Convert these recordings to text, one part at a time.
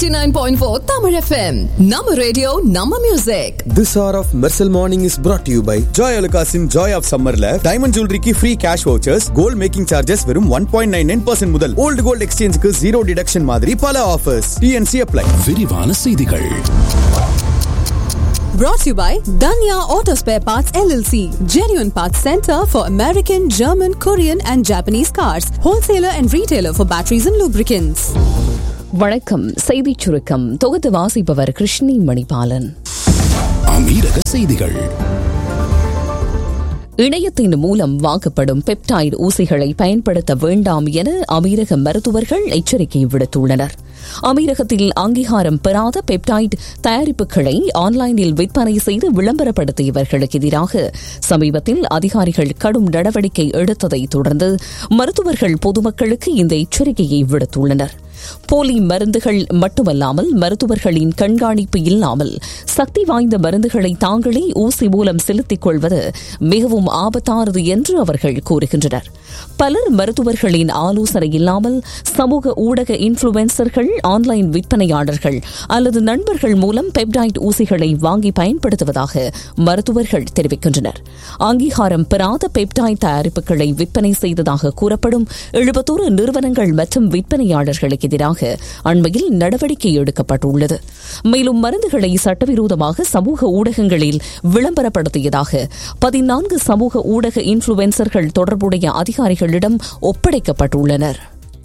89.4 Tamil FM. Nama radio, Nama music. This hour of Mersal Morning is brought to you by Joy Alukasin Joy of Summerல diamond ஜுவல்லரிக்கு free cash vouchers gold making charges வெறும் one point nine nine percent முதல் old gold எக்ஸ்சேஞ்சுக்கு zero deduction மாதிரி பல offers DNC apply விரிவான செய்திகள் Brought to you by Danya Auto Spare Parts LLC. Genuine Parts Center for American, German, Korean and Japanese cars. Wholesaler and retailer for batteries and lubricants. வணக்கம் செய்திச் சுருக்கம் தொகுத்து வாசிப்பவர் கிருஷ்ணி மணிபாலன் அமீரக செய்திகள் இணையத்தின் மூலம் வாங்கப்படும் பெப்டைடு ஊசிகளை பயன்படுத்த வேண்டாம் என அமீரக மருத்துவர்கள் எச்சரிக்கை விடுத்துள்ளனர் அமீரகத்தில் அங்கீகாரம் பெறாத பெப்டைடு தயாரிப்புகளை ஆன்லைனில் விற்பனை செய்து விளம்பரப்படுத்தியவர்களுக்கு எதிராக சமீபத்தில் அதிகாரிகள் கடும் நடவடிக்கை எடுத்ததை தொடர்ந்து மருத்துவர்கள் பொதுமக்களுக்கு இந்த எச்சரிக்கையை விடுத்துள்ளனர் போலி மருந்துகள் மட்டுமல்லாமல் மருத்துவர்களின் கண்காணிப்பு இல்லாமல் சக்தி வாய்ந்த மருந்துகளை தாங்களே ஊசி மூலம் செலுத்திக் கொள்வது மிகவும் ஆபத்தானது என்று அவர்கள் கூறுகின்றனர் பலர் மருத்துவர்களின் ஆலோசனை இல்லாமல் சமூக ஊடக இன்ஃபுளுசர்கள் ஆன்லைன் விற்பனையாளர்கள் அல்லது நண்பர்கள் மூலம் பெப்டைட் ஊசிகளை வாங்கி பயன்படுத்துவதாக மருத்துவர்கள் தெரிவிக்கின்றனர் அங்கீகாரம் பெறாத பெப்டைட் தயாரிப்புகளை விற்பனை செய்ததாக கூறப்படும் எழுபத்தோரு நிறுவனங்கள் மற்றும் விற்பனையாளர்களுக்கு எதிராக அண்மையில் நடவடிக்கை எடுக்கப்பட்டுள்ளது மேலும் மருந்துகளை சட்டவிரோதமாக சமூக ஊடகங்களில் விளம்பரப்படுத்தியதாக பதினான்கு சமூக ஊடக இன்ஃபுளுசர்கள் தொடர்புடைய அதிகாரிகளிடம் ஒப்படைக்கப்பட்டுள்ளனர்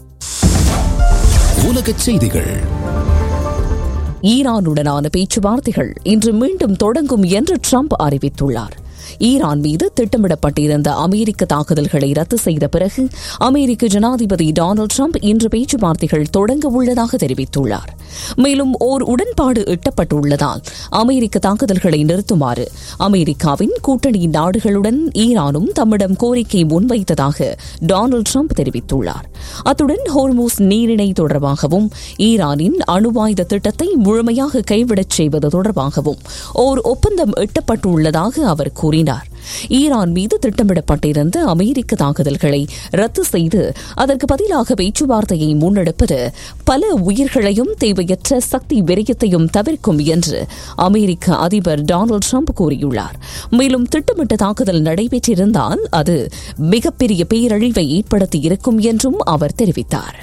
உலகச் செய்திகள் ஈரானுடனான பேச்சுவார்த்தைகள் இன்று மீண்டும் தொடங்கும் என்று ட்ரம்ப் அறிவித்துள்ளார் ஈரான் மீது திட்டமிடப்பட்டிருந்த அமெரிக்க தாக்குதல்களை ரத்து செய்த பிறகு அமெரிக்க ஜனாதிபதி டொனால்டு ட்ரம்ப் இன்று பேச்சுவார்த்தைகள் தொடங்க உள்ளதாக தெரிவித்துள்ளார் மேலும் ஓர் உடன்பாடு எட்டப்பட்டுள்ளதால் அமெரிக்க தாக்குதல்களை நிறுத்துமாறு அமெரிக்காவின் கூட்டணி நாடுகளுடன் ஈரானும் தம்மிடம் கோரிக்கை முன்வைத்ததாக டொனால்டு ட்ரம்ப் தெரிவித்துள்ளார் அத்துடன் ஹோர்மூஸ் நீரிணை தொடர்பாகவும் ஈரானின் அணுவாயுத திட்டத்தை முழுமையாக கைவிடச் செய்வது தொடர்பாகவும் ஓர் ஒப்பந்தம் எட்டப்பட்டுள்ளதாக அவர் கூறினார் ஈரான் மீது திட்டமிடப்பட்டிருந்த அமெரிக்க தாக்குதல்களை ரத்து செய்து அதற்கு பதிலாக பேச்சுவார்த்தையை முன்னெடுப்பது பல உயிர்களையும் தேவையற்ற சக்தி விரயத்தையும் தவிர்க்கும் என்று அமெரிக்க அதிபர் டொனால்டு ட்ரம்ப் கூறியுள்ளார் மேலும் திட்டமிட்ட தாக்குதல் நடைபெற்றிருந்தால் அது மிகப்பெரிய பேரழிவை ஏற்படுத்தி இருக்கும் என்றும் அவர் தெரிவித்தார்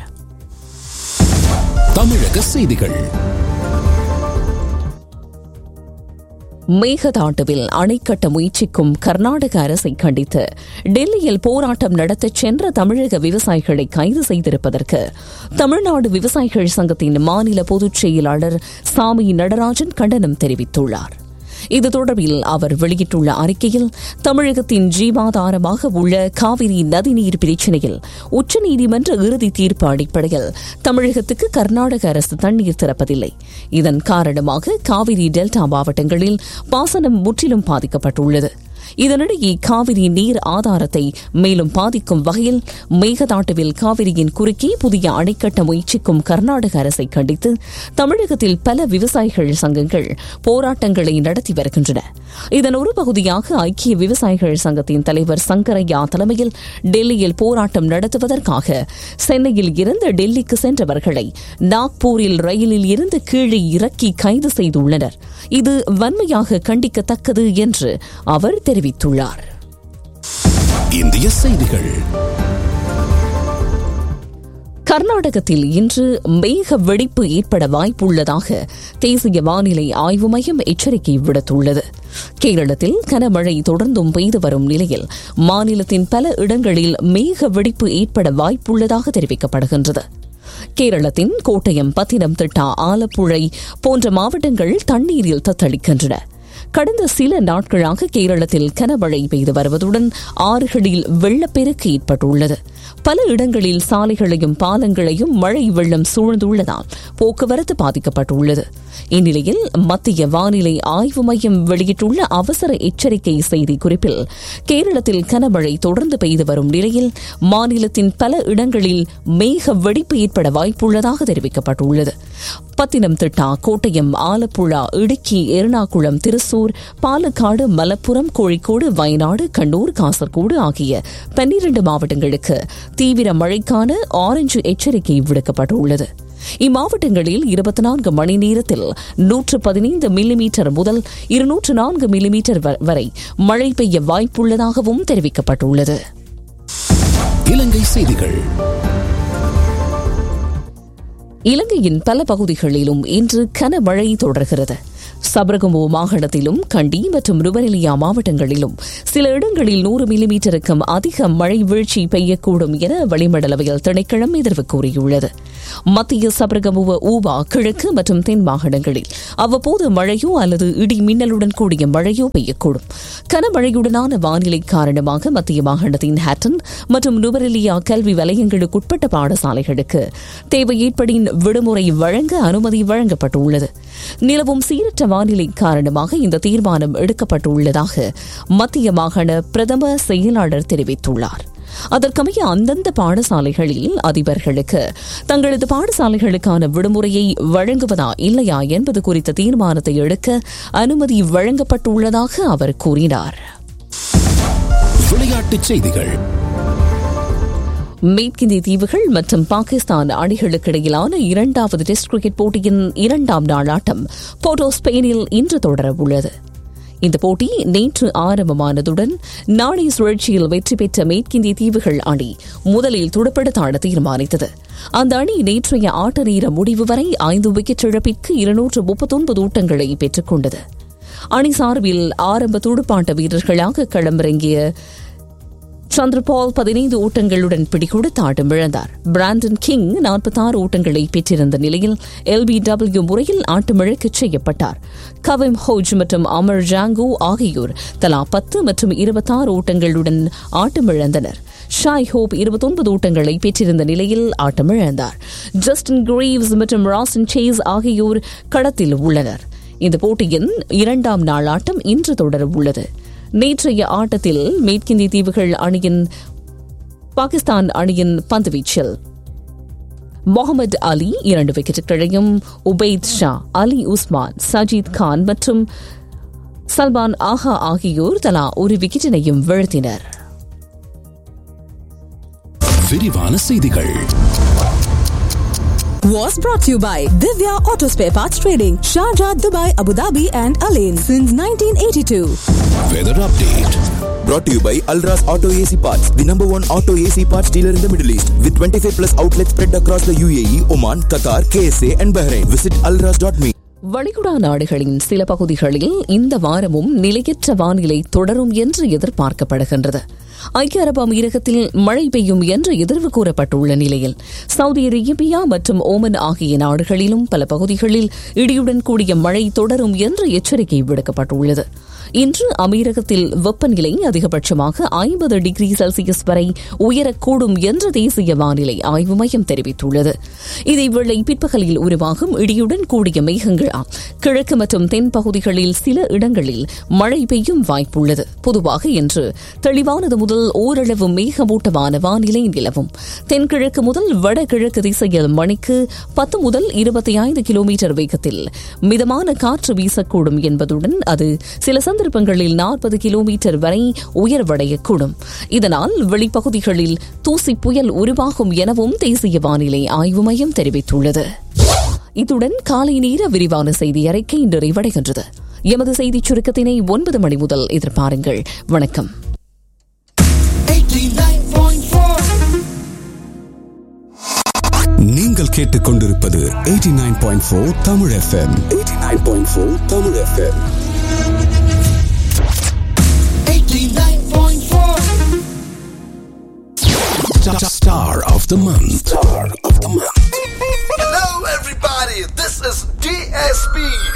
தமிழக செய்திகள் மேகதாட்டுவில் அணை கட்ட முயற்சிக்கும் கர்நாடக அரசை கண்டித்து டெல்லியில் போராட்டம் நடத்தச் சென்ற தமிழக விவசாயிகளை கைது செய்திருப்பதற்கு தமிழ்நாடு விவசாயிகள் சங்கத்தின் மாநில பொதுச் செயலாளர் சாமி நடராஜன் கண்டனம் தெரிவித்துள்ளார் இது தொடர்பில் அவர் வெளியிட்டுள்ள அறிக்கையில் தமிழகத்தின் ஜீவாதாரமாக உள்ள காவிரி நதிநீர் பிரச்சினையில் உச்சநீதிமன்ற இறுதி தீர்ப்பு அடிப்படையில் தமிழகத்துக்கு கர்நாடக அரசு தண்ணீர் திறப்பதில்லை இதன் காரணமாக காவிரி டெல்டா மாவட்டங்களில் பாசனம் முற்றிலும் பாதிக்கப்பட்டுள்ளது இதனிடையே காவிரி நீர் ஆதாரத்தை மேலும் பாதிக்கும் வகையில் மேகதாட்டுவில் காவிரியின் குறுக்கே புதிய அணை கட்ட முயற்சிக்கும் கர்நாடக அரசை கண்டித்து தமிழகத்தில் பல விவசாயிகள் சங்கங்கள் போராட்டங்களை நடத்தி வருகின்றன இதன் ஒரு பகுதியாக ஐக்கிய விவசாயிகள் சங்கத்தின் தலைவர் சங்கரையா தலைமையில் டெல்லியில் போராட்டம் நடத்துவதற்காக சென்னையில் இருந்து டெல்லிக்கு சென்றவர்களை நாக்பூரில் ரயிலில் இருந்து கீழே இறக்கி கைது செய்துள்ளனர் இது வன்மையாக கண்டிக்கத்தக்கது என்று அவர் தெரிவித்துள்ளார் இந்திய செய்திகள் கர்நாடகத்தில் இன்று மேக வெடிப்பு ஏற்பட வாய்ப்புள்ளதாக தேசிய வானிலை ஆய்வு மையம் எச்சரிக்கை விடுத்துள்ளது கேரளத்தில் கனமழை தொடர்ந்தும் பெய்து வரும் நிலையில் மாநிலத்தின் பல இடங்களில் மேக வெடிப்பு ஏற்பட வாய்ப்புள்ளதாக தெரிவிக்கப்படுகின்றது கேரளத்தின் கோட்டயம் பத்தினம் திட்டா ஆலப்புழை போன்ற மாவட்டங்கள் தண்ணீரில் தத்தளிக்கின்றன கடந்த சில நாட்களாக கேரளத்தில் கனமழை பெய்து வருவதுடன் ஆறுகளில் வெள்ளப்பெருக்கு ஏற்பட்டுள்ளது பல இடங்களில் சாலைகளையும் பாலங்களையும் மழை வெள்ளம் சூழ்ந்துள்ளதால் போக்குவரத்து பாதிக்கப்பட்டுள்ளது இந்நிலையில் மத்திய வானிலை ஆய்வு மையம் வெளியிட்டுள்ள அவசர எச்சரிக்கை செய்தி குறிப்பில் கேரளத்தில் கனமழை தொடர்ந்து பெய்து வரும் நிலையில் மாநிலத்தின் பல இடங்களில் மேக வெடிப்பு ஏற்பட வாய்ப்புள்ளதாக தெரிவிக்கப்பட்டுள்ளது பத்தினம்திட்டா கோட்டயம் ஆலப்புழா இடுக்கி எர்ணாகுளம் திருசூர் பாலக்காடு மலப்புரம் கோழிக்கோடு வயநாடு கண்ணூர் காசர்கோடு ஆகிய பன்னிரண்டு மாவட்டங்களுக்கு தீவிர மழைக்கான ஆரஞ்சு எச்சரிக்கை விடுக்கப்பட்டுள்ளது இம்மாவட்டங்களில் இருபத்தி நான்கு மணி நேரத்தில் நூற்று பதினைந்து மில்லிமீட்டர் முதல் இருநூற்று நான்கு மில்லிமீட்டர் வரை மழை பெய்ய வாய்ப்புள்ளதாகவும் தெரிவிக்கப்பட்டுள்ளது இலங்கை செய்திகள் இலங்கையின் பல பகுதிகளிலும் இன்று கனமழை தொடர்கிறது சபரகமு மாகாணத்திலும் கண்டி மற்றும் நுவரெலியா மாவட்டங்களிலும் சில இடங்களில் நூறு மில்லிமீட்டருக்கும் அதிக மழை வீழ்ச்சி பெய்யக்கூடும் என வளிமண்டலவியல் திணைக்களம் எதிர்வு கூறியுள்ளது மத்திய சபரகமுவ ஊபா கிழக்கு மற்றும் தென் மாகாணங்களில் அவ்வப்போது மழையோ அல்லது இடி மின்னலுடன் கூடிய மழையோ பெய்யக்கூடும் கனமழையுடனான வானிலை காரணமாக மத்திய மாகாணத்தின் ஹேட்டன் மற்றும் நுவரெலியா கல்வி வலயங்களுக்குட்பட்ட பாடசாலைகளுக்கு தேவை ஏற்படின் விடுமுறை வழங்க அனுமதி வழங்கப்பட்டுள்ளது நிலவும் சீரற்ற வானிலை காரணமாக இந்த தீர்மானம் எடுக்கப்பட்டுள்ளதாக மத்திய மாகாண பிரதம செயலாளர் தெரிவித்துள்ளார் அதற்கமைய அந்தந்த பாடசாலைகளில் அதிபர்களுக்கு தங்களது பாடசாலைகளுக்கான விடுமுறையை வழங்குவதா இல்லையா என்பது குறித்த தீர்மானத்தை எடுக்க அனுமதி வழங்கப்பட்டுள்ளதாக அவர் கூறினார் விளையாட்டுச் செய்திகள் மேற்கிந்திய தீவுகள் மற்றும் பாகிஸ்தான் அணிகளுக்கிடையிலான இரண்டாவது டெஸ்ட் கிரிக்கெட் போட்டியின் இரண்டாம் நாள் ஆட்டம் போர்டோ ஸ்பெயினில் இன்று தொடரவுள்ளது இந்த போட்டி நேற்று ஆரம்பமானதுடன் நாணய சுழற்சியில் வெற்றி பெற்ற மேற்கிந்திய தீவுகள் அணி முதலில் துடுப்படுத்தாட தீர்மானித்தது அந்த அணி நேற்றைய ஆட்ட நேர முடிவு வரை ஐந்து விக்கெட் இழப்பிற்கு இருநூற்று முப்பத்தொன்பது ஓட்டங்களை பெற்றுக் கொண்டது அணி சார்பில் ஆரம்ப துடுப்பாட்ட வீரர்களாக களமிறங்கிய சந்திரபால் பதினைந்து ஓட்டங்களுடன் பிடிகொடுத்து ஆட்டம் இழந்தார் பிராண்டன் கிங் நாற்பத்தாறு ஓட்டங்களை பெற்றிருந்த நிலையில் எல்பிடபிள்யூ முறையில் ஆட்டமிழக்கச் செய்யப்பட்டார் கவிம் ஹோஜ் மற்றும் அமர் ஜாங்கோ ஆகியோர் தலா பத்து மற்றும் இருபத்தாறு ஓட்டங்களுடன் ஆட்டமிழந்தனர் ஷாய் ஹோப் இருபத்தொன்பது ஓட்டங்களை பெற்றிருந்த நிலையில் ஆட்டமிழந்தார் ஜஸ்டின் கிரீவ்ஸ் மற்றும் ராசன் சேஸ் ஆகியோர் களத்தில் உள்ளனர் இந்த போட்டியின் இரண்டாம் நாள் ஆட்டம் இன்று தொடர உள்ளது நேற்றைய ஆட்டத்தில் மேற்கிந்திய தீவுகள் அணியின் பாகிஸ்தான் அணியின் பந்துவீச்சில் முகமது அலி இரண்டு விக்கெட்டுகளையும் உபைத் ஷா அலி உஸ்மான் சஜீத் கான் மற்றும் சல்மான் ஆஹா ஆகியோர் தலா ஒரு விக்கெட்டினையும் வீழ்த்தினர் விரிவான செய்திகள் Was brought to you by Divya Auto Spare Parts Trading, Sharjah, Dubai, Abu Dhabi, and Alain since 1982. Weather update Brought to you by Alras Auto AC Parts, the number one auto AC parts dealer in the Middle East, with 25 plus outlets spread across the UAE, Oman, Qatar, KSA, and Bahrain. Visit alras.me. வளைகுடா நாடுகளின் சில பகுதிகளில் இந்த வாரமும் நிலையற்ற வானிலை தொடரும் என்று எதிர்பார்க்கப்படுகின்றது ஐக்கிய அரபு அமீரகத்தில் மழை பெய்யும் என்று எதிர்வு கூறப்பட்டுள்ள நிலையில் சவுதி அரேபியா மற்றும் ஓமன் ஆகிய நாடுகளிலும் பல பகுதிகளில் இடியுடன் கூடிய மழை தொடரும் என்று எச்சரிக்கை விடுக்கப்பட்டுள்ளது இன்று அமீரகத்தில் வெப்பநிலை அதிகபட்சமாக ஐம்பது டிகிரி செல்சியஸ் வரை உயரக்கூடும் என்று தேசிய வானிலை ஆய்வு மையம் தெரிவித்துள்ளது இதேவேளை பிற்பகலில் உருவாகும் இடியுடன் கூடிய மேகங்களால் கிழக்கு மற்றும் தென் பகுதிகளில் சில இடங்களில் மழை பெய்யும் வாய்ப்புள்ளது பொதுவாக இன்று தெளிவானது முதல் ஓரளவு மேகமூட்டமான வானிலை நிலவும் தென்கிழக்கு முதல் வடகிழக்கு திசையில் மணிக்கு பத்து முதல் இருபத்தி ஐந்து கிலோமீட்டர் வேகத்தில் மிதமான காற்று வீசக்கூடும் என்பதுடன் அது சில சந்தர்ப்பங்களில் நாற்பது கிலோமீட்டர் வரை உயர்வடையக்கூடும் இதனால் வெளிப்பகுதிகளில் தூசி புயல் உருவாகும் எனவும் தேசிய வானிலை ஆய்வு மையம் தெரிவித்துள்ளது இத்துடன் காலை நேர விரிவான செய்தி அறிக்கை நிறைவடைகின்றது எமது செய்திச் சுருக்கத்தினை ஒன்பது மணி முதல் எதிர்பாருங்கள் வணக்கம் நீங்கள் கேட்டுக்கொண்டிருப்பது 89.4 Tamil FM 89.4 Tamil FM Star of the month. Star of the month. Hello, everybody. This is DSP.